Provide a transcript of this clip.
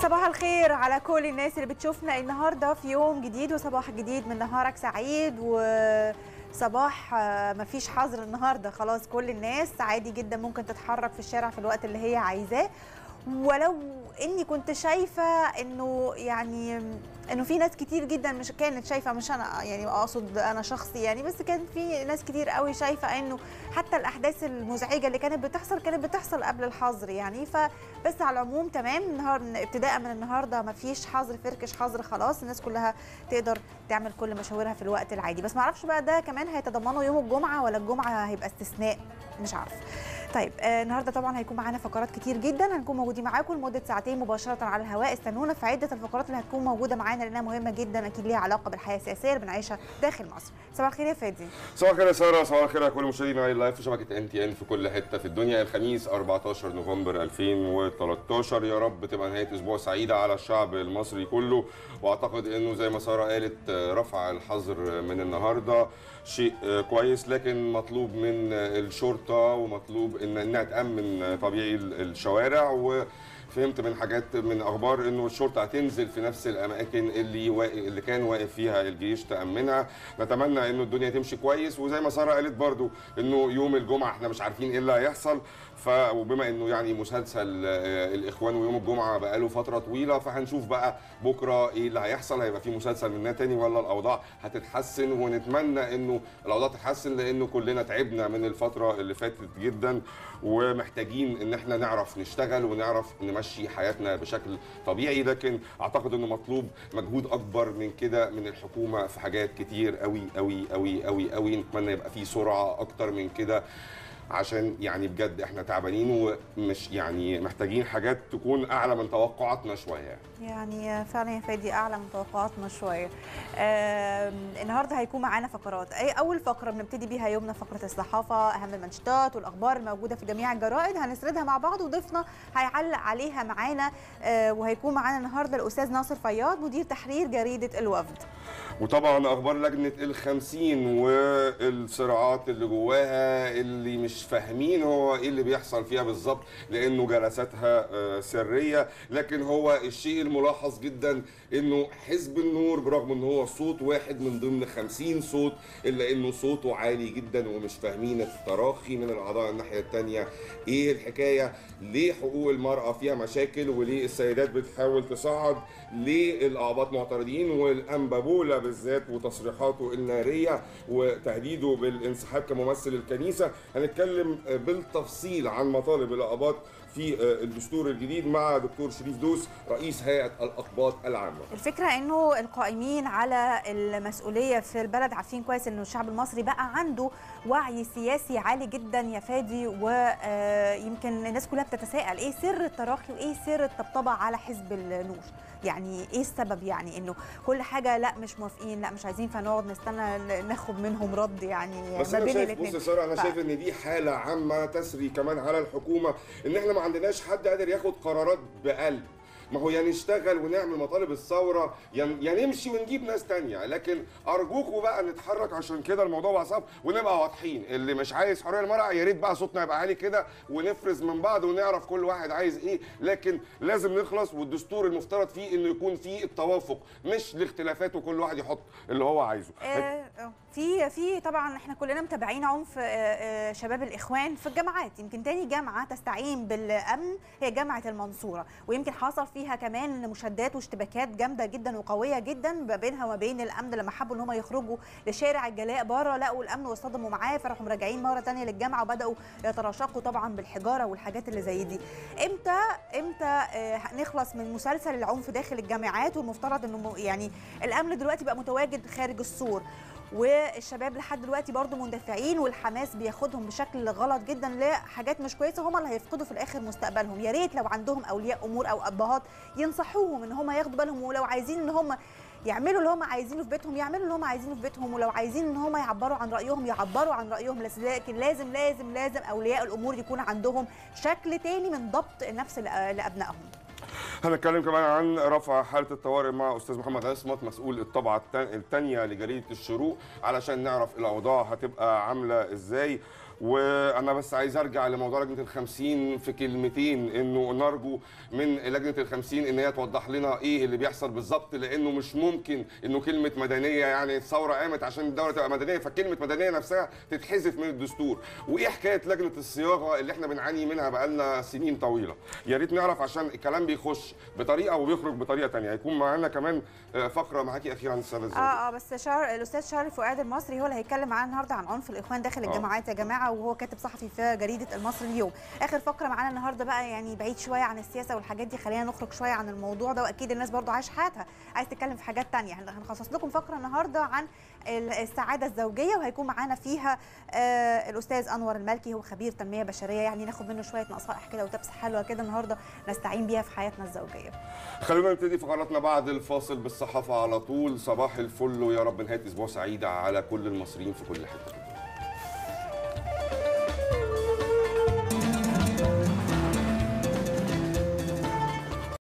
صباح الخير على كل الناس اللي بتشوفنا النهارده في يوم جديد وصباح جديد من نهارك سعيد وصباح آه، مفيش حظر النهارده خلاص كل الناس عادي جدا ممكن تتحرك في الشارع في الوقت اللي هي عايزاه ولو اني كنت شايفه انه يعني انه في ناس كتير جدا مش كانت شايفه مش انا يعني اقصد انا شخصي يعني بس كان في ناس كتير قوي شايفه انه حتى الاحداث المزعجه اللي كانت بتحصل كانت بتحصل قبل الحظر يعني فبس على العموم تمام النهار ابتداء من النهارده ما فيش حظر فركش حظر خلاص الناس كلها تقدر تعمل كل مشاورها في الوقت العادي بس ما اعرفش بقى ده كمان هيتضمنه يوم الجمعه ولا الجمعه هيبقى استثناء مش عارفه طيب آه النهارده طبعا هيكون معانا فقرات كتير جدا هنكون موجودين معاكم لمده ساعتين مباشره على الهواء استنونا في عده الفقرات اللي هتكون موجوده معانا لانها مهمه جدا اكيد ليها علاقه بالحياه السياسيه اللي بنعيشها داخل مصر صباح الخير يا فادي صباح الخير يا ساره صباح الخير على كل مشاهدينا نايل لايف في شبكه ان تي ان في كل حته في الدنيا الخميس 14 نوفمبر 2013 يا رب تبقى نهايه اسبوع سعيده على الشعب المصري كله واعتقد انه زي ما ساره قالت آه، رفع الحظر من النهارده شيء آه، كويس لكن مطلوب من آه، الشرطه ومطلوب ان انها تامن آه، طبيعي ال- الشوارع و فهمت من حاجات من اخبار انه الشرطه هتنزل في نفس الاماكن اللي واقف اللي كان واقف فيها الجيش تامنها نتمنى انه الدنيا تمشي كويس وزي ما ساره قالت برضو انه يوم الجمعه احنا مش عارفين ايه اللي هيحصل ف وبما انه يعني مسلسل آه، الاخوان ويوم الجمعه بقاله فتره طويله فهنشوف بقى بكره ايه اللي هيحصل هيبقى في مسلسل مننا تاني ولا الاوضاع هتتحسن ونتمنى انه الاوضاع تتحسن لانه كلنا تعبنا من الفتره اللي فاتت جدا ومحتاجين ان احنا نعرف نشتغل ونعرف نمشي حياتنا بشكل طبيعي لكن اعتقد انه مطلوب مجهود اكبر من كده من الحكومه في حاجات كتير قوي قوي قوي قوي قوي نتمنى يبقى في سرعه اكتر من كده عشان يعني بجد احنا تعبانين ومش يعني محتاجين حاجات تكون اعلى من توقعاتنا شويه يعني فعلا يا فادي اعلى من توقعاتنا شويه آم، النهارده هيكون معانا فقرات اي اول فقره بنبتدي بيها يومنا فقره الصحافه اهم المنشطات والاخبار الموجوده في جميع الجرائد هنسردها مع بعض وضيفنا هيعلق عليها معانا آه، وهيكون معانا النهارده الاستاذ ناصر فياض مدير تحرير جريده الوفد وطبعا اخبار لجنه الخمسين والصراعات اللي جواها اللي مش فاهمين هو ايه اللي بيحصل فيها بالظبط لانه جلساتها آه، سريه لكن هو الشيء الملاحظ جدا انه حزب النور برغم ان هو صوت واحد من ضمن خمسين صوت الا انه صوته عالي جدا ومش فاهمين التراخي من الاعضاء الناحيه الثانيه ايه الحكايه ليه حقوق المراه فيها مشاكل وليه السيدات بتحاول تصعد ليه الاعباط معترضين والانبابولا بالذات وتصريحاته الناريه وتهديده بالانسحاب كممثل الكنيسه هنتكلم بالتفصيل عن مطالب الاقباط في الدستور الجديد مع دكتور شريف دوس رئيس هيئه الاقباط العامه الفكره انه القائمين على المسؤوليه في البلد عارفين كويس انه الشعب المصري بقى عنده وعي سياسي عالي جدا يا فادي ويمكن الناس كلها بتتساءل ايه سر التراخي وايه سر الطبطبه على حزب النور يعني ايه السبب يعني انه كل حاجه لا مش موافقين لا مش عايزين فنقعد نستنى ناخد منهم رد يعني بس ما انا بين شايف الاثنين بص يا ساره انا ف- شايف ان دي حاله عامه تسري كمان على الحكومه ان احنا ما عندناش حد قادر ياخد قرارات بقلب ما هو يا نشتغل ونعمل مطالب الثوره يا يا نمشي ونجيب ناس تانية لكن ارجوكوا بقى نتحرك عشان كده الموضوع بقى صعب ونبقى واضحين اللي مش عايز حريه المراه يا ريت بقى صوتنا يبقى عالي كده ونفرز من بعض ونعرف كل واحد عايز ايه لكن لازم نخلص والدستور المفترض فيه انه يكون فيه التوافق مش الاختلافات وكل واحد يحط اللي هو عايزه آه، آه، في في طبعا احنا كلنا متابعين عنف آه، آه، شباب الاخوان في الجامعات يمكن تاني جامعه تستعين بالامن هي جامعه المنصوره ويمكن حصل فيها كمان مشادات واشتباكات جامده جدا وقويه جدا ما بينها وما بين الامن لما حبوا ان هم يخرجوا لشارع الجلاء بره لقوا الامن واصطدموا معاه فراحوا راجعين مره تانية للجامعه وبداوا يتراشقوا طبعا بالحجاره والحاجات اللي زي دي امتى امتى آه، نخلص من مسلسل العنف داخل الجامعات والمفترض انه م- يعني الامن دلوقتي بقى متواجد خارج السور والشباب لحد دلوقتي برضو مندفعين والحماس بياخدهم بشكل غلط جدا لحاجات مش كويسه هم اللي هيفقدوا في الاخر مستقبلهم يا ريت لو عندهم اولياء امور او ابهات ينصحوهم ان هم ياخدوا بالهم ولو عايزين ان هم يعملوا اللي هم عايزينه في بيتهم يعملوا اللي هم عايزينه في بيتهم ولو عايزين ان هم يعبروا عن رايهم يعبروا عن رايهم بس لكن لازم لازم لازم اولياء الامور يكون عندهم شكل تاني من ضبط النفس لأ- لابنائهم هنتكلم كمان عن رفع حاله الطوارئ مع استاذ محمد عصمت مسؤول الطبعه الثانيه لجريده الشروق علشان نعرف الاوضاع هتبقى عامله ازاي وانا بس عايز ارجع لموضوع لجنه الخمسين في كلمتين انه نرجو من لجنه الخمسين ان هي توضح لنا ايه اللي بيحصل بالظبط لانه مش ممكن انه كلمه مدنيه يعني الثوره قامت عشان الدوله تبقى مدنيه فكلمه مدنيه نفسها تتحذف من الدستور وايه حكايه لجنه الصياغه اللي احنا بنعاني منها بقالنا سنين طويله يا ريت نعرف عشان الكلام بيخش بطريقه وبيخرج بطريقه ثانيه هيكون معانا كمان آه، فقره معاكي اخيرا عن الساده الزوجيه اه اه بس شار... الاستاذ شاري فؤاد المصري هو اللي هيتكلم معانا النهارده عن عنف الاخوان داخل آه. الجامعات يا جماعه وهو كاتب صحفي في جريده المصري اليوم اخر فقره معانا النهارده بقى يعني بعيد شويه عن السياسه والحاجات دي خلينا نخرج شويه عن الموضوع ده واكيد الناس برضو عايشه حياتها عايز تتكلم في حاجات تانية هن- هنخصص لكم فقره النهارده عن ال- السعاده الزوجيه وهيكون معانا فيها آه الاستاذ انور المالكي هو خبير تنميه بشريه يعني ناخد منه شويه نصائح كده وتبس حلوه كده النهارده نستعين بيها في حياتنا الزوجيه خلونا نبتدي فقراتنا بعد الفاصل بالصحافه على طول صباح الفل ويا رب نهايه اسبوع سعيده على كل المصريين في كل حته